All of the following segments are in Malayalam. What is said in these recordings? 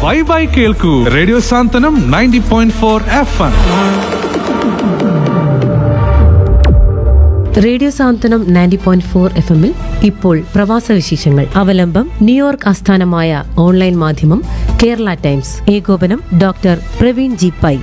വൈബായി കേൾക്കൂ radio Santhwanam ninety point four F M radio Santhwanam ninety point four F എമ്മിൽ ഇപ്പോൾ പ്രവാസ വിശേഷങ്ങൾ അവലംബം ന്യൂയോർക്ക് ആസ്ഥാനമായ ഓൺലൈൻ മാധ്യമം കേരള ടൈംസ് ഏകോപനം ഡോക്ടർ പ്രവീൺ ജി പൈ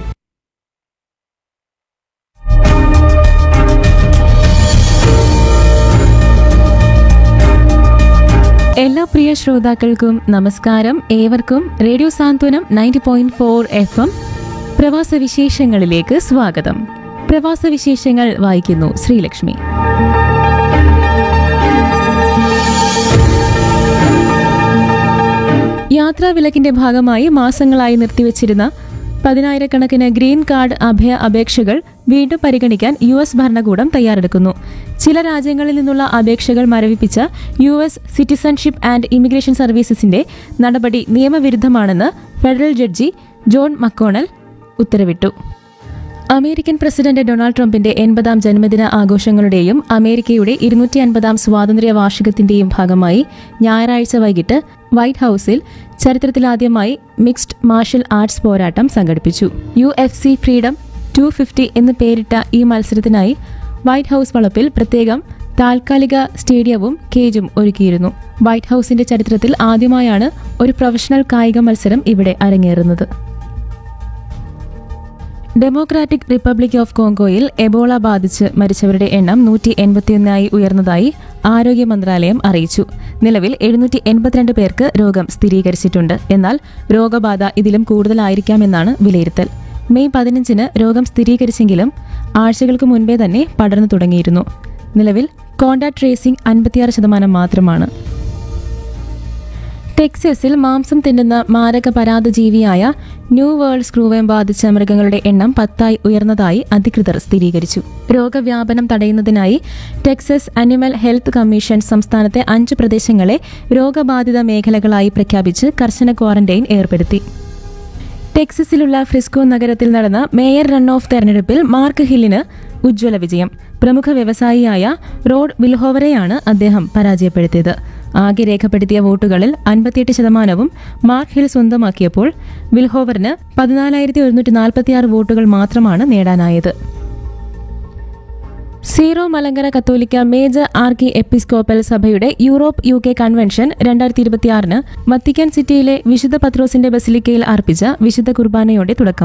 എല്ലാ പ്രിയ ശ്രോതാക്കൾക്കും നമസ്കാരം ഏവർക്കും radio Santhwanam ninety point four F M പ്രവാസ വിശേഷങ്ങളിലേക്ക് സ്വാഗതം പ്രവാസ വിശേഷങ്ങൾ വായിക്കുന്നു ശ്രീലക്ഷ്മി യാത്രാ വിലക്കിന്റെ ഭാഗമായി മാസങ്ങളായി നിർത്തിവച്ചിരുന്ന പതിനായിരക്കണക്കിന് ഗ്രീൻ കാർഡ് അഭയ അപേക്ഷകൾ വീണ്ടും പരിഗണിക്കാൻ യു എസ് ഭരണകൂടം തയ്യാറെടുക്കുന്നു ചില രാജ്യങ്ങളിൽ നിന്നുള്ള അപേക്ഷകൾ മരവിപ്പിച്ച U S citizenship and immigration സർവീസസിന്റെ നടപടി നിയമവിരുദ്ധമാണെന്ന് ഫെഡറൽ ജഡ്ജി ജോൺ മക്കോണൽ ഉത്തരവിട്ടു അമേരിക്കൻ പ്രസിഡന്റ് ഡൊണാൾഡ് ട്രംപിന്റെ എൺപതാം ജന്മദിന ആഘോഷങ്ങളുടെയും അമേരിക്കയുടെ ഇരുന്നൂറ്റി അൻപതാം സ്വാതന്ത്ര്യ വാർഷികത്തിന്റെയും ഭാഗമായി ഞായറാഴ്ച വൈകിട്ട് വൈറ്റ് ഹൌസിൽ ചരിത്രത്തിലാദ്യമായി മിക്സ്ഡ് മാർഷൽ ആർട്സ് പോരാട്ടം സംഘടിപ്പിച്ചു U F C freedom two fifty എന്ന് പേരിട്ട ഈ മത്സരത്തിനായി വൈറ്റ് ഹൌസ് വളപ്പിൽ പ്രത്യേകം താൽക്കാലിക സ്റ്റേഡിയവും കേജും ഒരുക്കിയിരുന്നു വൈറ്റ് ഹൌസിന്റെ ചരിത്രത്തിൽ ആദ്യമായാണ് ഒരു പ്രൊഫഷണൽ കായിക മത്സരം ഇവിടെ അരങ്ങേറുന്നത് ഡെമോക്രാറ്റിക് റിപ്പബ്ലിക് ഓഫ് കോങ്കോയിൽ എബോള ബാധിച്ച് മരിച്ചവരുടെ എണ്ണം നൂറ്റി എൺപത്തിയൊന്നായി ഉയർന്നതായി ആരോഗ്യ മന്ത്രാലയം അറിയിച്ചു നിലവിൽ എഴുന്നൂറ്റി എൺപത്തിരണ്ട് പേർക്ക് രോഗം സ്ഥിരീകരിച്ചിട്ടുണ്ട് എന്നാൽ രോഗബാധ ഇതിലും കൂടുതലായിരിക്കാമെന്നാണ് വിലയിരുത്തൽ മെയ് പതിനഞ്ചിന് രോഗം സ്ഥിരീകരിച്ചെങ്കിലും ആഴ്ചകൾക്ക് മുൻപേ തന്നെ പടർന്നു തുടങ്ങിയിരുന്നു നിലവിൽ കോണ്ടാക്ട് ട്രേസിംഗ് അൻപത്തിയാറ് ശതമാനം മാത്രമാണ് ടെക്സസിൽ മാംസം തിന്നുന്ന മാരക പരാതജീവിയായ ന്യൂ വേൾഡ് സ്ക്രൂവേം ബാധിച്ച മൃഗങ്ങളുടെ എണ്ണം പത്തായി ഉയർന്നതായി അധികൃതർ സ്ഥിരീകരിച്ചു രോഗവ്യാപനം തടയുന്നതിനായി ടെക്സസ് അനിമൽ ഹെൽത്ത് കമ്മീഷൻ സംസ്ഥാനത്തെ അഞ്ച് പ്രദേശങ്ങളെ രോഗബാധിത മേഖലകളായി പ്രഖ്യാപിച്ച് കർശന ക്വാറന്റൈൻ ഏർപ്പെടുത്തി ടെക്സസിലുള്ള ഫ്രിസ്കോ നഗരത്തിൽ നടന്ന മേയർ റൺ ഓഫ് തെരഞ്ഞെടുപ്പിൽ മാർക്ക് ഹില്ലിന് ഉജ്ജ്വല വിജയം പ്രമുഖ വ്യവസായിയായ റോഡ് വിൽഹോവരെയാണ് അദ്ദേഹം പരാജയപ്പെടുത്തിയത് ആകെ രേഖപ്പെടുത്തിയ വോട്ടുകളിൽ അൻപത്തിയെട്ട് ശതമാനവും മാർക്ക് ഹിൽ സ്വന്തമാക്കിയപ്പോൾ വിൽഹോവറിന് പതിനാലായിരത്തി ഒരുന്നൂറ്റി നാൽപ്പത്തിയാറ് വോട്ടുകൾ മാത്രമാണ് നേടാനായത് സീറോ മലങ്കര കത്തോലിക്ക മേജർ ആർക്കി എപ്പിസ്കോപ്പൽ സഭയുടെ യൂറോപ്പ് യു കെ കൺവെൻഷൻ രണ്ടായിരത്തി ഇരുപത്തിയാറിന് വത്തിക്കാൻ സിറ്റിയിലെ വിശുദ്ധ പത്രോസിന്റെ ബസിലിക്കയിൽ അർപ്പിച്ച വിശുദ്ധ കുർബാനയോടെ തുടക്കം